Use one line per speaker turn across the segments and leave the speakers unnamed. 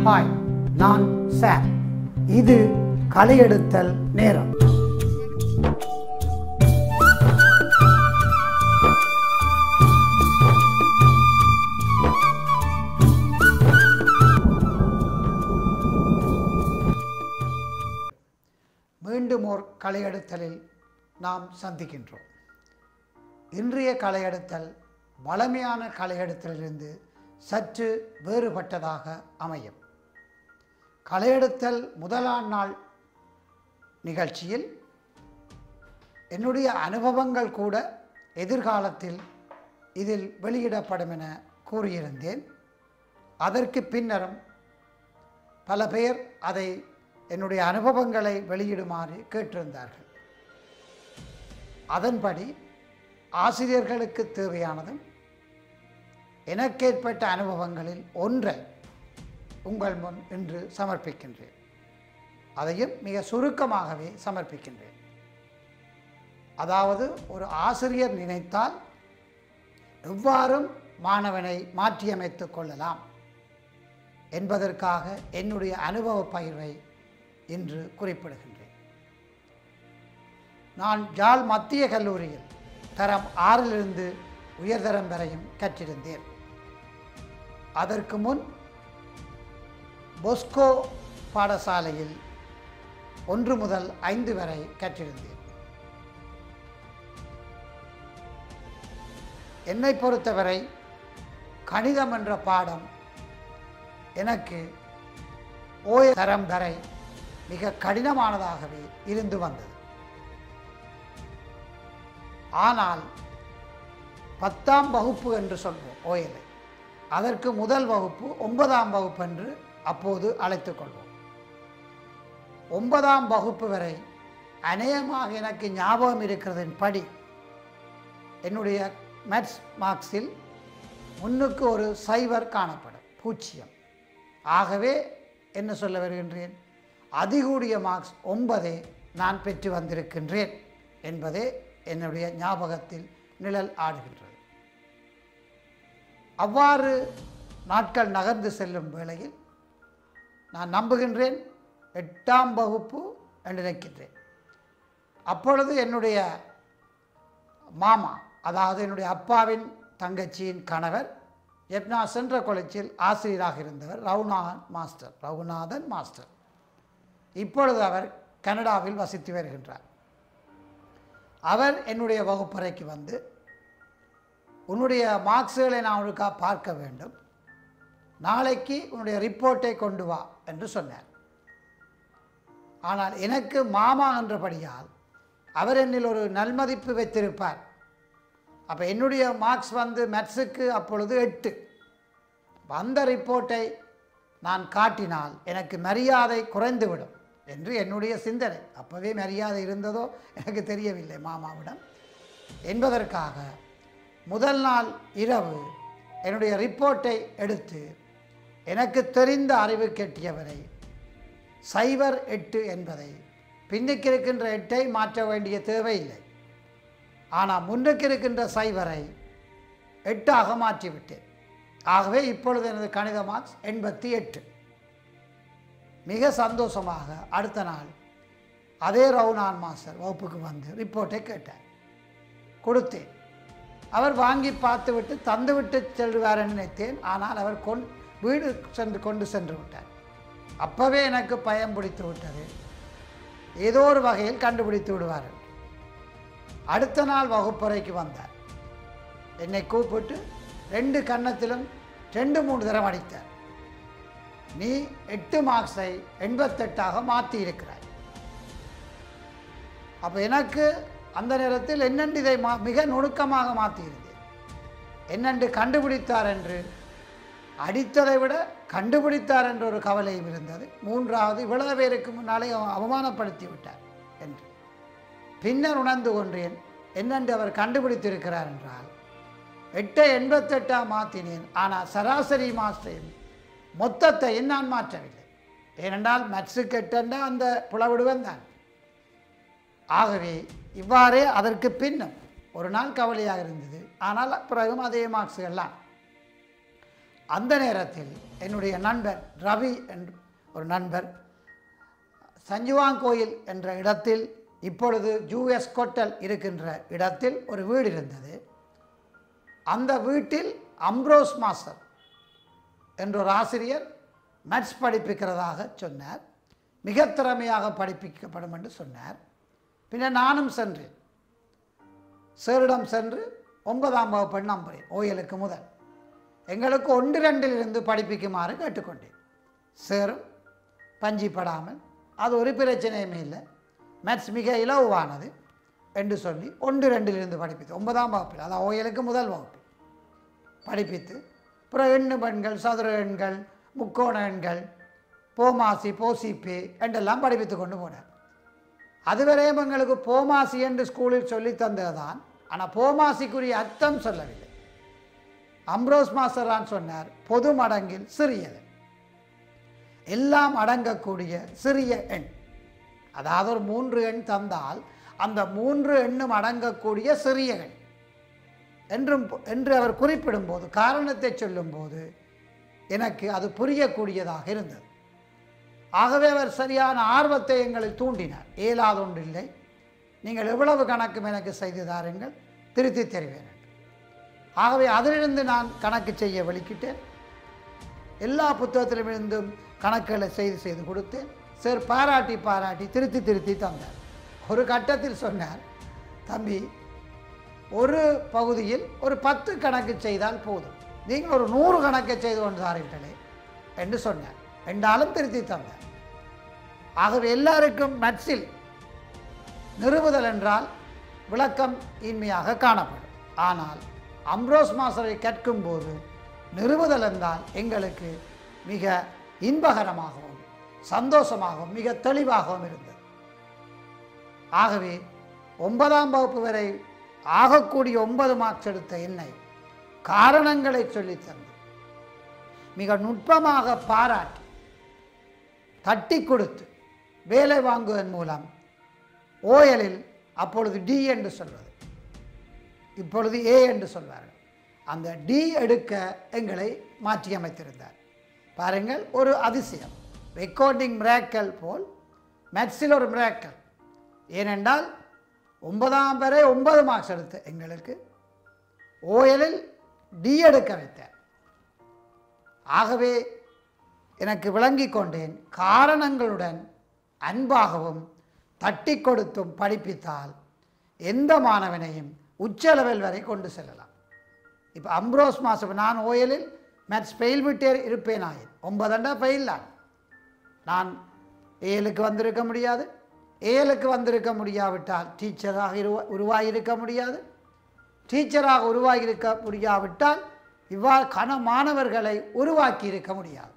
Hi நான் சாம் இது களையெடுத்தல் நேரம் மீண்டும் ஓர் களையெடுத்தலில் நாம் சந்திக்கின்றோம் இன்றைய களையெடுத்தல் வளமையான களையெடுத்தலிலிருந்து சற்று வேறுபட்டதாக அமையும் களையெடுத்தல் முதலாம் நாள் நிகழ்ச்சியில் என்னுடைய அனுபவங்கள் கூட எதிர்காலத்தில் இதில் வெளியிடப்படும் என கூறியிருந்தேன் அதற்கு பின்னரும் பல பேர் அதை என்னுடைய அனுபவங்களை வெளியிடுமாறு கேட்டிருந்தார்கள் அதன்படி ஆசிரியர்களுக்கு தேவையானதும் எனக்கேற்பட்ட அனுபவங்களில் ஒன்றை உங்கள் முன் இன்று சமர்ப்பிக்கின்றேன் அதையும் மிக சுருக்கமாகவே சமர்ப்பிக்கின்றேன் அதாவது ஒரு ஆசிரியர் நினைத்தால் எவ்வாறும் மாணவனை மாற்றியமைத்துக் கொள்ளலாம் என்பதற்காக என்னுடைய அனுபவ பகிர்வை இன்று குறிப்பிடுகின்றேன் நான் ஜாழ் மத்திய கல்லூரியில் தரம் ஆறிலிருந்து உயர்தரம் வரையும் கற்றிருந்தேன் அதற்கு முன் பொஸ்கோ பாடசாலையில் ஒன்று முதல் ஐந்து வரை கற்றிருந்தேன் என்னை பொறுத்தவரை கணிதம் என்ற பாடம் எனக்கு ஓய தரம் வரை மிக கடினமானதாகவே இருந்து வந்தது ஆனால் பத்தாம் வகுப்பு என்று சொல்வோம் ஓயலை அதற்கு முதல் வகுப்பு ஒன்பதாம் வகுப்பு என்று அப்போது அழைத்துக் கொள்வோம் ஒன்பதாம் வகுப்பு வரை அநேகமாக எனக்கு ஞாபகம் இருக்கிறதின் படி என்னுடைய மேத்ஸ் மார்க்ஸில் முன்னுக்கு ஒரு சைவர் காணப்படும் பூஜ்ஜியம் ஆகவே என்ன சொல்ல வருகின்றேன் அதிகூடிய மார்க்ஸ் ஒன்பதே நான் பெற்று வந்திருக்கின்றேன் என்பதே என்னுடைய ஞாபகத்தில் நிழல் ஆடுகின்றது அவ்வாறு நாட்கள் நகர்ந்து செல்லும் வேளையில் நான் நம்புகின்றேன் எட்டாம் வகுப்பு என்று நினைக்கின்றேன் அப்பொழுது என்னுடைய மாமா அதாவது என்னுடைய அப்பாவின் தங்கச்சியின் கணவர் எப்னா சென்ற காலேஜில் ஆசிரியராக இருந்தவர் ரவுநாதன் மாஸ்டர் ரகுநாதன் மாஸ்டர் இப்பொழுது அவர் கனடாவில் வசித்து வருகின்றார் அவர் என்னுடைய வகுப்பறைக்கு வந்து உன்னுடைய மார்க்ஸுகளை நான் உனக்கா பார்க்க வேண்டும் நாளைக்கு உன்னுடைய ரிப்போர்ட்டை கொண்டு வா என்று சொன்னார் ஆனால் எனக்கு மாமா என்றபடியால் அவர் என்னில் ஒரு நல்மதிப்பு வைத்திருப்பார் அப்போ என்னுடைய மார்க்ஸ் வந்து மேத்ஸுக்கு அப்பொழுது எட்டு அந்த ரிப்போர்ட்டை நான் காட்டினால் எனக்கு மரியாதை குறைந்துவிடும் என்று என்னுடைய சிந்தனை அப்போவே மரியாதை இருந்ததோ எனக்கு தெரியவில்லை மாமாவிடம் என்பதற்காக முதல் நாள் இரவு என்னுடைய ரிப்போர்ட்டை எடுத்து எனக்கு தெரிந்த அறிவு கெட்டியவரை சைபர் எட்டு என்பதை பின்னுக்கு இருக்கின்ற எட்டை மாற்ற வேண்டிய தேவையில்லை ஆனால் முன்னுக்கு இருக்கின்ற சைபரை எட்டாக மாற்றிவிட்டேன் ஆகவே இப்பொழுது எனது கணித மார்க்ஸ் எண்பத்தி எட்டு மிக சந்தோஷமாக அடுத்த நாள் அதே ரவுனான் மாஸ்டர் வகுப்புக்கு வந்து ரிப்போர்ட்டை கேட்டார் கொடுத்தேன் அவர் வாங்கி பார்த்துவிட்டு தந்துவிட்டு செல்வார் நினைத்தேன் ஆனால் அவர் கொண் வீடு சென்று கொண்டு சென்று விட்டார் அப்போவே எனக்கு பயம் பிடித்து விட்டது ஏதோ ஒரு வகையில் கண்டுபிடித்து விடுவார் என்று. அடுத்த நாள் வகுப்பறைக்கு வந்தார் என்னை கூப்பிட்டு ரெண்டு கன்னத்திலும் ரெண்டு மூணு தரம் அடித்தார் நீ எட்டு மார்க்ஸை எண்பத்தெட்டாக மாற்றி இருக்கிறாய் அப்போ எனக்கு அந்த நேரத்தில் என்னென்று இதை மா மிக நுணுக்கமாக மாற்றியிருந்தேன் என்னென்று கண்டுபிடித்தார் என்று அடித்ததை விட கண்டுபிடித்தார் என்ற ஒரு கவலையும் இருந்தது மூன்றாவது இவ்வளவு பேருக்கு முன்னாலே அவ- அவமானப்படுத்தி விட்டார் என்று பின்னர் உணர்ந்து கொண்டேன் என்னென்று அவர் கண்டுபிடித்திருக்கிறார் என்றால் எட்டை எண்பத்தெட்டாக மாற்றினேன் ஆனால் சராசரி மாஸ்டையும் மொத்தத்தையும் நான் மாற்றவில்லை ஏனென்றால் மட்ஸுக்கு எட்டெண்டா அந்த புலவிடுவன் தான் ஆகவே இவ்வாறே அதற்கு பின்னும் ஒரு நாள் கவலையாக இருந்தது ஆனால் பிறகும் அதே மார்க்ஸுகள்லாம் அந்த நேரத்தில் என்னுடைய நண்பர் ரவி என்று ஒரு நண்பர் சஞ்சுவாங்கோயில் என்ற இடத்தில் இப்பொழுது யூஎஸ் கொட்டல் இருக்கின்ற இடத்தில் ஒரு வீடு இருந்தது அந்த வீட்டில் அம்ப்ரோஸ் மாஸ்டர் என்ற ஒரு ஆசிரியர் மேத்ஸ் படிப்பிக்கிறதாக சொன்னார் மிக திறமையாக படிப்பிக்கப்படும் என்று சொன்னார் பின்னர் நானும் சென்றேன் சேரிடம் சென்று ஒன்பதாம் வகுப்பு நம்புறேன் ஓயலுக்கு முதல் எங்களுக்கு ஒன்று ரெண்டிலிருந்து படிப்பிக்குமாறு கேட்டுக்கொண்டேன் சேரும் பஞ்சிப்படாமல் அது ஒரு பிரச்சனையுமே இல்லை மேத்ஸ் மிக இலகுவானது என்று சொல்லி ஒன்று ரெண்டிலிருந்து படிப்பித்து ஒன்பதாம் வகுப்பில் அதாவது ஓயலுக்கு முதல் வகுப்பு படிப்பித்து அப்புறம் எண்ணு பெண்கள் சதுர எண்கள் முக்கோண எண்கள் போமாசி போசிப்பே என்றெல்லாம் படிப்பித்து கொண்டு போனார் அதுவரையும் எங்களுக்கு போமாசி என்று ஸ்கூலில் சொல்லி தந்ததுதான் ஆனால் போமாசிக்குரிய அர்த்தம் சொல்லவில்லை அம்ரோஸ் மாஸ்டரான் சொன்னார் பொது மடங்கில் சிறியது எல்லாம் அடங்கக்கூடிய சிறிய எண் அதாவது ஒரு மூன்று எண் தந்தால் அந்த மூன்று எண்ணும் அடங்கக்கூடிய சிறிய எண் என்றும் என்று அவர் குறிப்பிடும்போது காரணத்தை சொல்லும்போது எனக்கு அது புரியக்கூடியதாக இருந்தது ஆகவே அவர் சரியான ஆர்வத்தை எங்களில் தூண்டினார் இயலாதொன்றில்லை நீங்கள் எவ்வளவு கணக்கும் எனக்கு செய்து தாருங்கள் திருத்தி தருவேன் என்று. ஆகவே அதிலிருந்து நான் கணக்கு செய்ய வெளிக்கிட்டேன் எல்லா புத்தகத்திலிருந்தும் கணக்குகளை செய்து செய்து கொடுத்தேன் சார் பாராட்டி பாராட்டி திருத்தி திருத்தி தந்தார் ஒரு கட்டத்தில் சொன்னார் தம்பி ஒரு பகுதியில் ஒரு பத்து கணக்கு செய்தால் போதும் நீங்கள் ஒரு நூறு கணக்கை செய்து கொண்டு தாரீர்களே என்று சொன்னார் என்றாலும் திருத்தி தந்தார் ஆகவே எல்லாருக்கும் மேத்ஸில் நிறுவுதல் என்றால் விளக்கம் இன்மையாக காணப்படும் ஆனால் அம்ரோஸ் மாஸ்டரை கற்கும்போது நிறுவுதல் என்றால் எங்களுக்கு மிக இன்பகரமாகவும் சந்தோஷமாகவும் மிக தெளிவாகவும் இருந்தது ஆகவே ஒன்பதாம் வகுப்பு வரை ஆகக்கூடிய ஒன்பது மார்க்ஸ் எடுத்த என்னை காரணங்களை சொல்லித் தந்து மிக நுட்பமாக பாராட்டி தட்டி கொடுத்து வேலை வாங்குவதன் மூலம் ஓயலில் அப்பொழுது டி என்று சொல்வது இப்பொழுது ஏ என்று சொல்வார்கள் அந்த டி எடுக்க எங்களை மாற்றி அமைத்திருந்தார் பாருங்கள் ஒரு அதிசயம் ரெக்கார்டிங் மிராக்கல் போல் மேத்ஸில் ஒரு மிராக்கல் ஏனென்றால் ஒன்பதாம் வரை ஒன்பது மார்க்ஸ் எடுத்த எங்களுக்கு ஓயலில் டி எடுக்க வைத்தார் ஆகவே எனக்கு விளங்கி கொண்டேன் காரணங்களுடன் அன்பாகவும் தட்டி கொடுத்தும் படிப்பித்தால் எந்த மாணவனையும் உச்ச லெவல் வரை கொண்டு செல்லலாம் இப்போ அம்ப்ரோஸ் மாசம் நான் ஓயலில் மேத்ஸ் ஃபெயில் விட்டே இருப்பேன் ஆயின் ஒன்பதண்டா ஃபெயில் தான் நான் ஏழுக்கு வந்திருக்க முடியாது ஏழுக்கு வந்திருக்க முடியாவிட்டால் டீச்சராக இருவா உருவாகியிருக்க முடியாது டீச்சராக உருவாகியிருக்க முடியாவிட்டால் இவ்வாறு கன மாணவர்களை உருவாக்கி இருக்க முடியாது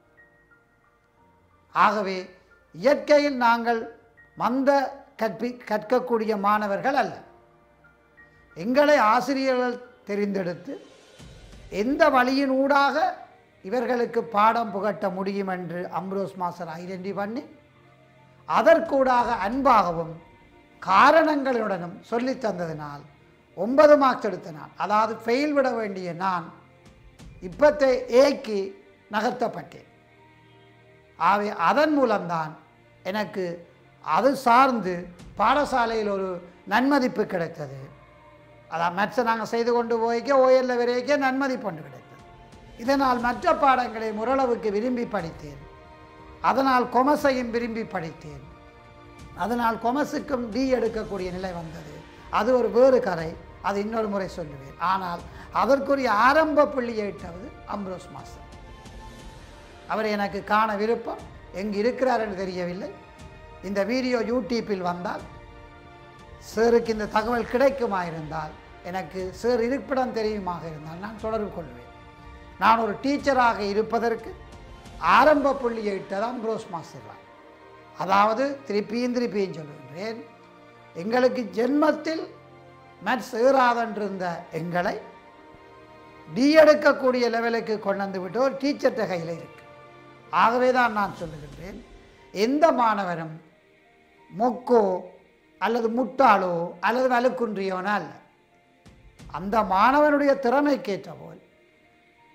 ஆகவே இயற்கையில் நாங்கள் மந்த கற்பி கற்கக்கூடிய மாணவர்கள் அல்ல எங்களை ஆசிரியர்கள் தெரிந்தெடுத்து எந்த வழியின் ஊடாக இவர்களுக்கு பாடம் புகட்ட முடியும் என்று அம்ரோஸ் மாஸ்டர் ஐடென்டி பண்ணி அதற்கூடாக அன்பாகவும் காரணங்களுடனும் சொல்லித் தந்ததினால் ஒன்பது மார்க்ஸ் எடுத்த நான் அதாவது ஃபெயில் விட வேண்டிய நான் இப்பத்தை ஏக்கி நகர்த்தப்பட்டேன் ஆகவே அதன் மூலம்தான் எனக்கு அது சார்ந்து பாடசாலையில் ஒரு நன்மதிப்பு கிடைத்தது அதான் மேத்ஸை நாங்கள் செய்து கொண்டு போய்க்க ஓஎல்ல வரைக்கும் நன்மதிப்பு ஒன்று கிடைத்தது இதனால் மற்ற பாடங்களை முரளவுக்கு விரும்பி படித்தேன் அதனால் கொமசையும் விரும்பி படித்தேன் அதனால் கொமசுக்கும் டி எடுக்கக்கூடிய நிலை வந்தது அது ஒரு வேறு கதை அது இன்னொரு முறை சொல்லுவேன் ஆனால் அதற்குரிய ஆரம்ப புள்ளியை இட்டது அம்ரோஸ் மாஸ்டர் அவர் எனக்கு காண விருப்பம் எங்கு இருக்கிறார் என்று தெரியவில்லை இந்த வீடியோ யூடியூப்பில் வந்தால் சேருக்கு இந்த தகவல் கிடைக்குமா இருந்தால் எனக்கு சேர் இருப்பிடம் தெரியுமாக இருந்தால் நான் தொடர்பு கொள்வேன் நான் ஒரு டீச்சராக இருப்பதற்கு ஆரம்ப புள்ளியை இட்டது அம்ரோஸ் மாஸ்டர் தான் அதாவது திருப்பியும் திருப்பியும் சொல்லுகின்றேன் எங்களுக்கு ஜென்மத்தில் மேத்ஸ் ஏறாதென்றிருந்த எங்களை டி எடுக்கக்கூடிய லெவலுக்கு கொண்டு வந்து விட்டு ஒரு டீச்சர்கிட்ட கையில் இருக்கு ஆகவே தான் நான் சொல்லுகின்றேன் எந்த மாணவரும் மொக்கோ அல்லது முட்டாளோ அல்லது வலுக்குன்றியவனோ அல்ல அந்த மாணவனுடைய திறமைக்கேற்ற போல்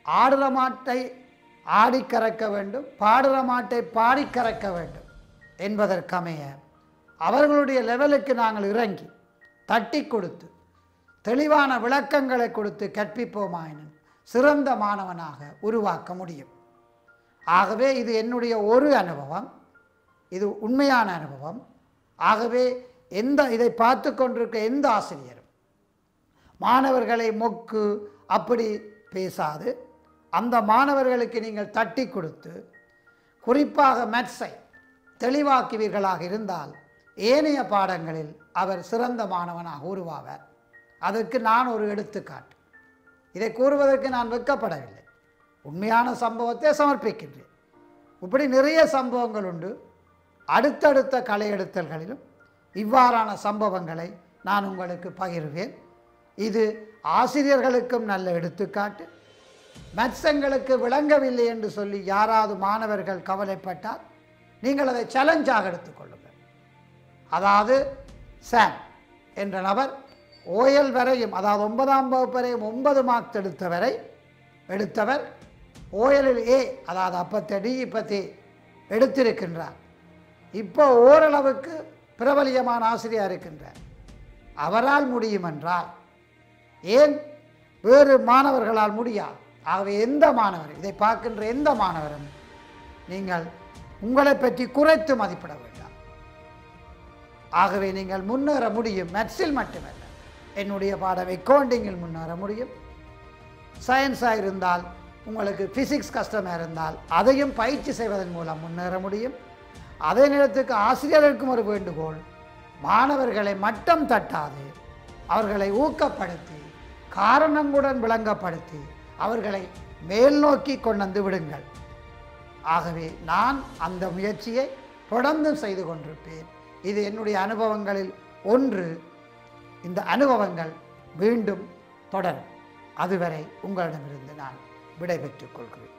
ஆடுற மாட்டை ஆடி கறக்க வேண்டும் பாடுற மாட்டை பாடி கறக்க வேண்டும் என்பதற்கமைய அவர்களுடைய லெவலுக்கு நாங்கள் இறங்கி தட்டி கொடுத்து தெளிவான விளக்கங்களை கொடுத்து கற்பிப்போமாயினும் சிறந்த மாணவனாக உருவாக்க முடியும் ஆகவே இது என்னுடைய ஒரு அனுபவம் இது உண்மையான அனுபவம் ஆகவே எந்த இதை பார்த்து கொண்டிருக்க எந்த ஆசிரியரும் மாணவர்களை மொக்கு அப்படி பேசாது அந்த மாணவர்களுக்கு நீங்கள் தட்டி கொடுத்து குறிப்பாக மேத்ஸை தெளிவாக்குவீர்களாக இருந்தால் ஏனைய பாடங்களில் அவர் சிறந்த மாணவனாக உருவாவார் அதற்கு நான் ஒரு எடுத்துக்காட்டு இதை கூறுவதற்கு நான் வெட்கப்படவில்லை உண்மையான சம்பவத்தை சமர்ப்பிக்கின்றேன் இப்படி நிறைய சம்பவங்கள் உண்டு அடுத்தடுத்த கலையெடுத்தல்களிலும் இவ்வாறான சம்பவங்களை நான் உங்களுக்கு பகிர்வேன் இது ஆசிரியர்களுக்கும் நல்ல எடுத்துக்காட்டு மத்சங்களுக்கு விளங்கவில்லை என்று சொல்லி யாராவது மாணவர்கள் கவலைப்பட்டால் நீங்கள் அதை சேலஞ்சாக எடுத்துக்கொள்ளுங்கள் அதாவது சாம் என்ற நபர் ஓயல் வரையும் அதாவது ஒன்பதாம் வகுப்பு வரையும் ஒன்பது மார்க்ஸ் எடுத்தவரை எடுத்தவர் ஓயலில் ஏ அதாவது அப்பத்தடி இப்பத்தி எடுத்திருக்கின்றார் இப்போ ஓரளவுக்கு பிரபலியமான ஆசிரியர் இருக்கின்றார் அவரால் முடியும் என்றால் ஏன் வேறு மாணவர்களால் முடியாது ஆகவே எந்த மாணவர் இதை பார்க்கின்ற எந்த மாணவரும் நீங்கள் உங்களை பற்றி குறைத்து மதிப்பிட வேண்டாம் ஆகவே நீங்கள் முன்னேற முடியும் மேத்ஸில் மட்டுமல்ல என்னுடைய பாடம் அக்கௌண்டிங்கில் முன்னேற முடியும் சயின்ஸாக இருந்தால் உங்களுக்கு ஃபிசிக்ஸ் கஷ்டமாக இருந்தால் அதையும் பயிற்சி செய்வதன் மூலம் முன்னேற முடியும் அதே நேரத்துக்கு ஆசிரியர்களுக்கும் ஒரு வேண்டுகோள் மாணவர்களை மட்டம் தட்டாது அவர்களை ஊக்கப்படுத்தி காரணங்களுடன் விளங்கப்படுத்தி அவர்களை மேல் நோக்கி கொண்டு வந்து விடுங்கள் ஆகவே நான் அந்த முயற்சியை தொடர்ந்து செய்து கொண்டிருப்பேன் இது என்னுடைய அனுபவங்களில் ஒன்று இந்த அனுபவங்கள் மீண்டும் தொடரும் அதுவரை உங்களிடமிருந்து நான் விடைபெற்றுக் கொள்கிறேன்